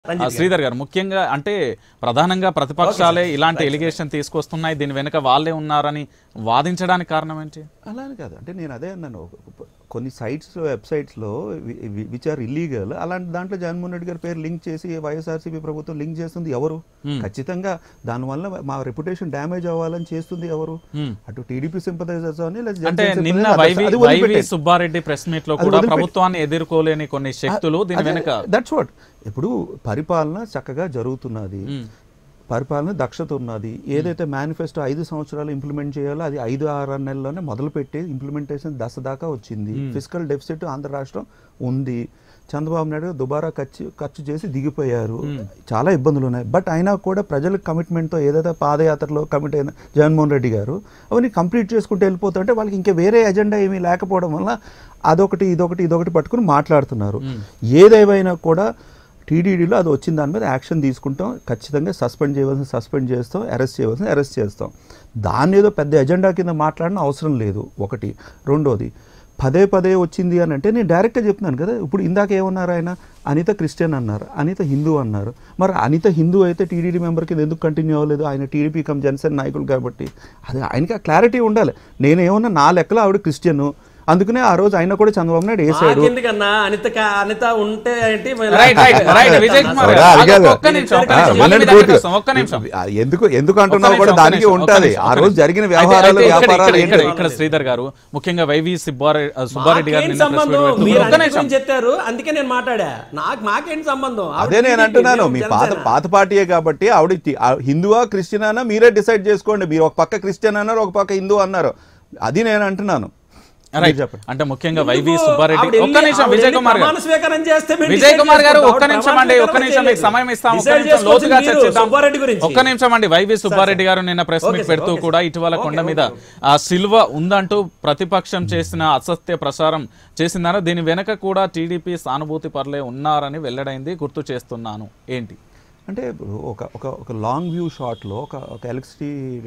ఆ, శ్రీధర్ గారు ముఖ్యంగా అంటే ప్రధానంగా ప్రతిపక్షాలే ఇలాంటి ఎలిగేషన్ తీసుకొస్తున్నాయి దీని వెనుక వాళ్ళే ఉన్నారని వాదించడానికి కారణం ఏంటి అలా అని కాదు అంటే నేను అదే అన్నాను కొన్ని సైట్స్ వెబ్సైట్స్లో విచ్ ఆర్ ఇల్లీగల్ అలాంటి దాంట్లో జగన్మోహన్ రెడ్డి గారి పేరు లింక్ చేసి వైఎస్ఆర్సీపీ ప్రభుత్వం లింక్ చేస్తుంది ఎవరు ఖచ్చితంగా దానివల్ల మా రెప్యుటేషన్ డ్యామేజ్ అవ్వాలని చేస్తుంది ఎవరు Hmm. అటు టీడీపీ సింపథైజర్స్ అని లేదా అంటే జనసేన నిన్న sympathizers, వైవి అది వైవి వదిలిపెట్టేయండి. సుబ్బారెడ్డి ప్రెస్ మీట్ లో అది కూడా వదిలిపెట్టి- ప్రభుత్వాన్ని ఎదుర్కోలేని కొన్ని శక్తులు దీని వెనుక దట్స్ వాట్ ఇప్పుడు పరిపాలన చక్కగా జరుగుతున్నది పరిపాలన దక్షత ఉన్నది ఏదైతే మేనిఫెస్టో ఐదు సంవత్సరాలు ఇంప్లిమెంట్ చేయాలో అది ఐదు ఆరు నెలల్లోనే మొదలుపెట్టి ఇంప్లిమెంటేషన్ దశ దాకా వచ్చింది ఫిజికల్ డెఫిసిట్ ఆంధ్ర రాష్ట్రం ఉంది చంద్రబాబు నాయుడు గారు దుబారా ఖర్చు ఖర్చు చేసి దిగిపోయారు చాలా ఇబ్బందులు ఉన్నాయి బట్ అయినా కూడా ప్రజల కమిట్మెంట్తో ఏదైతే పాదయాత్రలో కమిట్ అయిన జగన్మోహన్ రెడ్డి గారు అవన్నీ కంప్లీట్ చేసుకుంటూ వెళ్ళిపోతుంటే వాళ్ళకి ఇంకా వేరే ఎజెండా ఏమీ లేకపోవడం వల్ల అదొకటి ఇదొకటి ఇదొకటి పట్టుకుని మాట్లాడుతున్నారు ఏదేమైనా కూడా టీడీడీలో అది వచ్చిన దాని మీద యాక్షన్ తీసుకుంటాం ఖచ్చితంగా సస్పెండ్ చేయవలసిన సస్పెండ్ చేస్తాం అరెస్ట్ చేయవలసిన అరెస్ట్ చేస్తాం దాన్ని ఏదో పెద్ద ఎజెండా కింద మాట్లాడిన అవసరం లేదు ఒకటి రెండోది పదే పదే వచ్చింది అని అంటే నేను డైరెక్ట్గా చెప్తున్నాను కదా ఇప్పుడు ఇందాక ఏమన్నారు ఆయన అనిత క్రిస్టియన్ అన్నారు అనిత హిందూ అన్నారు మరి అనిత హిందూ అయితే టీడీడీ మెంబర్ కింద ఎందుకు కంటిన్యూ అవ్వలేదు ఆయన టీడీపీ కమ్ జనసేన నాయకులు కాబట్టి అది ఆయనకి ఆ క్లారిటీ ఉండాలి నేనేమన్నా నా లెక్కలో ఆవిడ క్రిస్టియన్ అందుకనే ఆ రోజు ఆయన కూడా చంద్రబాబు నాయుడు వేసాడు ఎందుకన్నా అనిత కా- అనిత ఉంటే ఏంటి right right right Vijay Kumar గారు, అవునా, ఆగు, అడిగారు. ఒక్క నిమిషం ఒక్క ఆ, నిమిషం మళ్ళీ వినండి మీ దగ్గరికి పూర్తిగా. వస్తాం, ఒక్క నిమిషం ఆ, ఎందుకు ఎందుకు అంటున్నావు ఒక్క కూడా నిమిషం, దానికి ఒక్క నిమిషం, ఉంటది ఒక్క ఆ నిమిషం. రోజు జరిగిన అయితే- వ్యవహారాలు అయితే ఇక్కడ- వ్యాపారాలు ఇక్కడ- ఇక్కడ- ఏంటి ఇక్కడ శ్రీధర్ గారు ముఖ్యంగా వైవి సుబ్బారెడ్డి సుబ్బారెడ్డి గారు మాకేం నిన్న ప్రెస్ మీట్ సంబంధం పెడుతూ- మీరు ఒక్క అనిత నిమిషం గురించి చెప్పారు అందుకే నేను మాట్లాడా నాకు మాకేంటి సంబంధం ఆవిడ అదే నేను TDP, అంటున్నాను మేము మీ పాత జనసేన. పాత పార్టీయే కాబట్టి ఆవిడ టి- ఆ హిందువా క్రిస్టియనా మీరే డిసైడ్ చేసుకోండి మీరు ఒక పక్క క్రిస్టియన్ అన్నారు ఒక పక్క హిందూ అన్నారు అది నేను అంటున్నాను రైట్ మీరు చెప్పండి అంటే ముఖ్యంగా వైవి ఎందుకు? సుబ్బారెడ్డి ఆవిడ ఒక్క వెళ్ళి- నిమిషం ఆవిడ విజయ్ వెళ్ళి కుమార్ గారు ప్రమాణ స్వీకారం చేస్తే మేము విజయ్ decide కుమార్ గారు చేసుకుంటాం. ఒక్క ఆవిడ నిమిషం ప్రమాణ అండి ఒక్క స్వీకారం నిమిషం మీకు చేయలేదు. సమయం ఇస్తాం ఒక్క Decide నిమిషం చేసుకోవాల్సింది లోతుగా మీరు, చర్చిద్దాం సుబ్బారెడ్డి గురించి. ఒక్క నిమిషం అండి వైవి సుబ్బారెడ్డి గారు నిన్న ప్రెస్ ఓకే మీట్ సార్, పెడుతూ ఓకే కూడా సార్. ఇటీవల ఓకే, కొండ ఓకే, మీద ఓకే. ఆ సిల్వ ఉందంటూ ప్రతిపక్షం చేసిన అసత్య ప్రసారం చేసిందని దీని వెనక కూడా టీడీపీ సానుభూతి పరులే ఉన్నారని వెల్లడైంది గుర్తు చేస్తున్నాను ఏంటి అంటే ఇప్పుడు ఒక ఒక ఒక లాంగ్ వ్యూ షాట్లో ఒక ఒక ఎలక్ట్రిసిటీ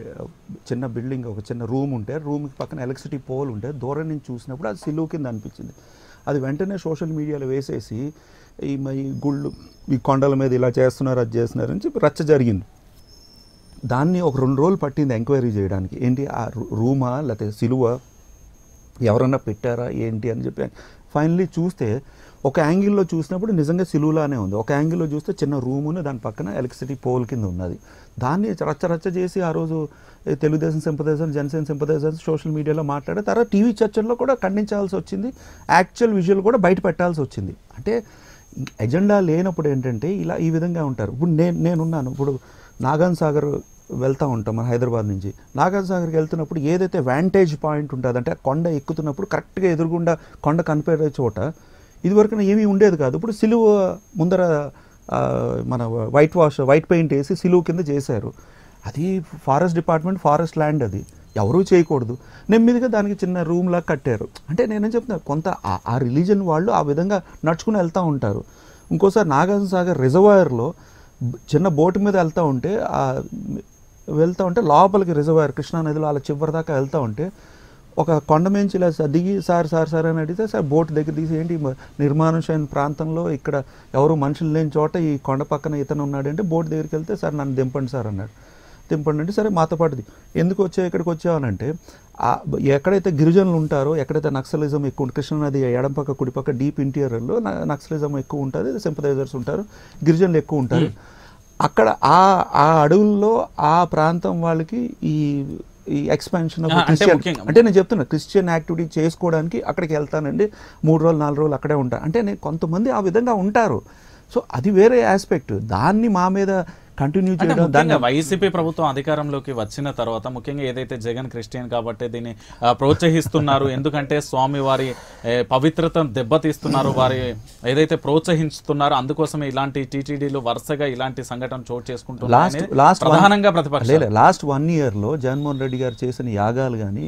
చిన్న బిల్డింగ్ ఒక చిన్న రూమ్ ఉంటే రూమ్ పక్కన ఎలక్ట్రిసిటీ పోల్ ఉంటే దూరం నుంచి చూసినప్పుడు అది సిలువు కింద అనిపించింది అది వెంటనే సోషల్ మీడియాలో వేసేసి ఈ మ- ఈ గుళ్ళు ఈ కొండల మీద ఇలా చేస్తున్నారు అది చేస్తున్నారు అని చెప్పి రచ్చ జరిగింది దాన్ని ఒక రెండు రోజులు పట్టింది ఎంక్వైరీ చేయడానికి ఏంటి ఆ రూ- రూమా లేకపోతే సిలువ ఎవరన్నా పెట్టారా ఏంటి అని చెప్పి ఫైనలీ చూస్తే ఒక యాంగిల్లో చూసినప్పుడు నిజంగా సిలువులానే ఉంది ఒక యాంగిల్లో చూస్తే చిన్న రూమును దాని పక్కన ఎలక్ట్రిసిటీ పోల్ కింద ఉన్నది దాన్ని రచ్చ రచ్చ చేసి ఆ రోజు ఏ Telugudesam sympathiser Janasena sympathisers social media మాట్లాడే తర్వాత టీవీ చర్చల్లో కూడా ఖండించాల్సి వచ్చింది యాక్చువల్ విజువల్ కూడా బయట పెట్టాల్సి వచ్చింది అంటే ఎజెండా లేనప్పుడు ఏంటంటే ఇలా ఈ విధంగా ఉంటారు ఇప్పుడు నేను నేనున్నాను ఇప్పుడు నాగాన్ సాగర్ వెళ్తూ ఉంటాం మన హైదరాబాద్ నుంచి నాగాన్ సాగర్కి వెళ్తున్నప్పుడు ఏదైతే వ్యాంటేజ్ పాయింట్ ఉంటుంది అంటే ఆ కొండ ఎక్కుతున్నప్పుడు కరెక్ట్గా ఎదురుగుండా కొండ కనిపెడే చోట ఇదివరకున ఏమీ ఉండేది కాదు ఇప్పుడు సిలువ ముందర ఆ, మన వైట్ వాష్ వైట్ పెయింట్ వేసి సిలువ కింద చేశారు అది ఫారెస్ట్ డిపార్ట్మెంట్ ఫారెస్ట్ ల్యాండ్ అది ఎవరూ చేయకూడదు నెమ్మదిగా దానికి చిన్న రూమ్ లాగా కట్టారు అంటే నేనేం చెప్తున్నా కొంత ఆ- ఆ రిలీజన్ వాళ్ళు ఆ విధంగా నడుచుకుని వెళ్తూ ఉంటారు ఇంకోసారి నాగార్జున సాగర్ రిజర్వాయర్లో బ్- చిన్న బోటు మీద వెళ్తూ ఉంటే ఆ వెళ్తూ ఉంటే లోపలికి రిజర్వాయర్ కృష్ణా నదిలో అలా చివరి దాకా వెళ్తూ ఉంటే ఒక కొండ మించి ఇలా స- దిగి సార్ సార్ సార్ అని అడిగితే సార్ బోట్ దగ్గర తీసి ఏంటి మ- నిర్మానుషమైన ప్రాంతంలో ఇక్కడ ఎవరు మనుషులు లేని చోట ఈ కొండ పక్కన ఇతను ఉన్నాడంటే బోట్ దగ్గరికి వెళ్తే సార్ నన్ను దింపండి సార్ అన్నాడు దింపండి అంటే సరే మాతో పాటుది ఎందుకు వచ్చావు ఇక్కడికి వచ్చావు అని అంటే ఆ బ- ఎక్కడైతే గిరిజనులు ఉంటారో ఎక్కడైతే నక్సలిజం ఎక్కువ ఉంటుంది, కృష్ణానది ఎడంపక్క కుడిపక్క డీప్ ఇంటీరియర్లో నక్సలిజం ఎక్కువ ఉంటుంది సింపదైజర్స్ ఉంటారు గిరిజనులు ఎక్కువ ఉంటారు అక్కడ ఆ ఆ అడవుల్లో ఆ ప్రాంతం వాళ్ళకి ఈ ఈ ఎక్స్పాన్షన్ ఆ, అంటే ముఖ్యంగా- అంటే నేను చెప్తున్నా క్రిస్టియన్ యాక్టివిటీ చేసుకోవడానికి అక్కడికి వెళ్తానండి మూడు రోజులు నాలుగు రోజులు అక్కడే ఉంటా అంటే నేను కొంతమంది ఆ విధంగా ఉంటారు సో అది వేరే ఆస్పెక్ట్ దాన్ని మా మీద కంటిన్యూ అంటే చేయడం దాన్ని ముఖ్యంగా వైసీపీ ప్రభుత్వం అధికారంలోకి వచ్చిన తర్వాత ముఖ్యంగా ఏదైతే జగన్ క్రిస్టియన్ కాబట్టి దీన్ని ఆ, ప్రోత్సహిస్తున్నారు ఎందుకంటే స్వామి వారి ఏ, పవిత్రతను దెబ్బతీస్తున్నారు వారి ఏదైతే ప్రోత్సహిస్తున్నారో అందుకోసమే ఇలాంటి టీటీడీలు వరుసగా ఇలాంటి సంఘటన చోటు చేసుకుంటున్నారు లాస్ట్ అనేది లాస్ట్ ప్రధానంగా ప్రతిపక్షం లేదు లాస్ట్ వన్ ఇయర్లో జగన్మోహన్ రెడ్డి గారు చేసిన యాగాలు కానీ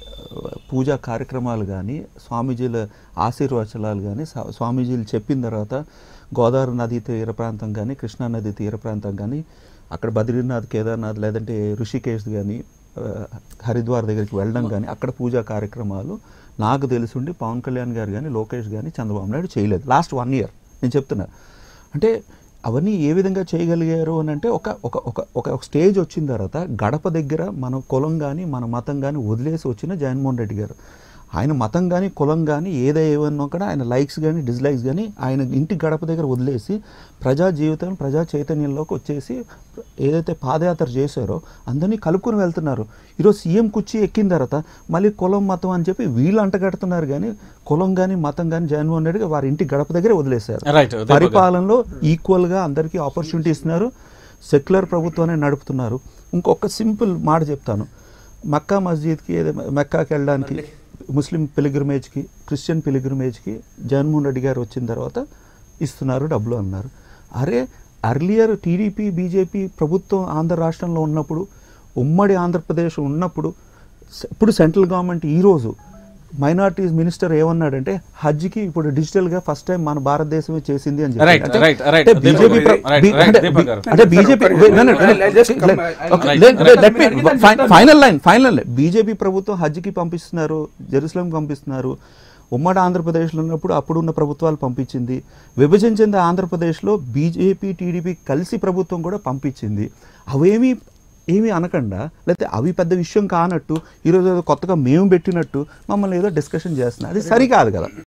పూజా కార్యక్రమాలు కానీ స్వామీజీల ఆశీర్వచనాలు కానీ స్వామీజీలు చెప్పిన తర్వాత గోదావరి నది తీర ప్రాంతం కానీ కృష్ణా నది తీర ప్రాంతం కానీ అక్కడ బద్రీనాథ్ కేదార్నాథ్ లేదంటే ఋషికేశ్ కానీ ఆ, హరిద్వార్ దగ్గరికి వెళ్ళడం కానీ అక్కడ పూజా కార్యక్రమాలు నాకు తెలిసిండి పవన్ కళ్యాణ్ గారు కానీ లోకేష్ కానీ చంద్రబాబు నాయుడు చేయలేదు లాస్ట్ వన్ ఇయర్ నేను చెప్తున్నా అంటే అవన్నీ ఏ విధంగా చేయగలిగారు అని అంటే ఒక ఒక ఒక ఒక స్టేజ్ వచ్చిన తర్వాత గడప దగ్గర మన కులం కానీ మన మతం కానీ వదిలేసి వచ్చిన జగన్మోహన్ రెడ్డి గారు ఆయన మతం కానీ కులం కానీ ఏదేమన్నా కూడా ఆయన లైక్స్ కానీ డిస్లైక్స్ కానీ ఆయన ఇంటి గడప దగ్గర వదిలేసి ప్రజా జీవితం ప్రజా చైతన్యంలోకి వచ్చేసి ఏదైతే పాదయాత్ర చేశారో అందరినీ కలుపుకొని వెళ్తున్నారు ఈరోజు సీఎం కుర్చీ ఎక్కిన తర్వాత మళ్ళీ కులం మతం అని చెప్పి వీళ్ళు అంటగడుతున్నారు కానీ కులం కానీ మతం కానీ జగన్మోహన్ రెడ్డి వారి ఇంటి గడప దగ్గరే వదిలేశారు రైట్ పరిపాలనలో ఈక్వల్గా అందరికీ ఆపర్చునిటీ ఇస్తున్నారు సెక్యులర్ ప్రభుత్వాన్ని నడుపుతున్నారు ఇంకొక సింపుల్ మాట చెప్తాను మక్కా మస్జిద్కి ఏదో మెక్కాకి వెళ్ళడానికి ముస్లిం పిలిగ్రిమేజ్కి క్రిస్టియన్ పిలిగ్రిమేజ్కి జగన్మోహన్ రెడ్డి గారు వచ్చిన తర్వాత ఇస్తున్నారు డబ్బులు అన్నారు అరే అర్లియర్ టీడీపీ బీజేపీ ప్రభుత్వం ఆంధ్ర రాష్ట్రంలో ఉన్నప్పుడు ఉమ్మడి ఆంధ్రప్రదేశ్ ఉన్నప్పుడు స- ఇప్పుడు సెంట్రల్ గవర్నమెంట్ ఈరోజు మైనార్టీస్ మినిస్టర్ ఏమన్నాడంటే హజ్కి ఇప్పుడు డిజిటల్ గా ఫస్ట్ టైం మన భారతదేశమే చేసింది అని Right, చెప్పాడు. right, right. అంటే దీపక్ బీజేపీ గారు, right, right, అంటే దీపక్ గారు. అంటే BJP final line final line BJP ప్రభుత్వం హజ్కి పంపిస్తున్నారు జెరూసలం పంపిస్తున్నారు ఉమ్మడి ఆంధ్రప్రదేశ్లో ఉన్నప్పుడు అప్పుడున్న ప్రభుత్వాలు పంపించింది విభజించింది ఆంధ్రప్రదేశ్లో బీజేపీ టీడీపీ కలిసి ప్రభుత్వం కూడా పంపించింది అవేమీ ఏమీ అనకుండా లేకపోతే అవి పెద్ద విషయం కానట్టు ఈరోజు ఏదో కొత్తగా మేము పెట్టినట్టు మమ్మల్ని ఏదో డిస్కషన్ చేస్తున్నారు అది సరికాదు కదా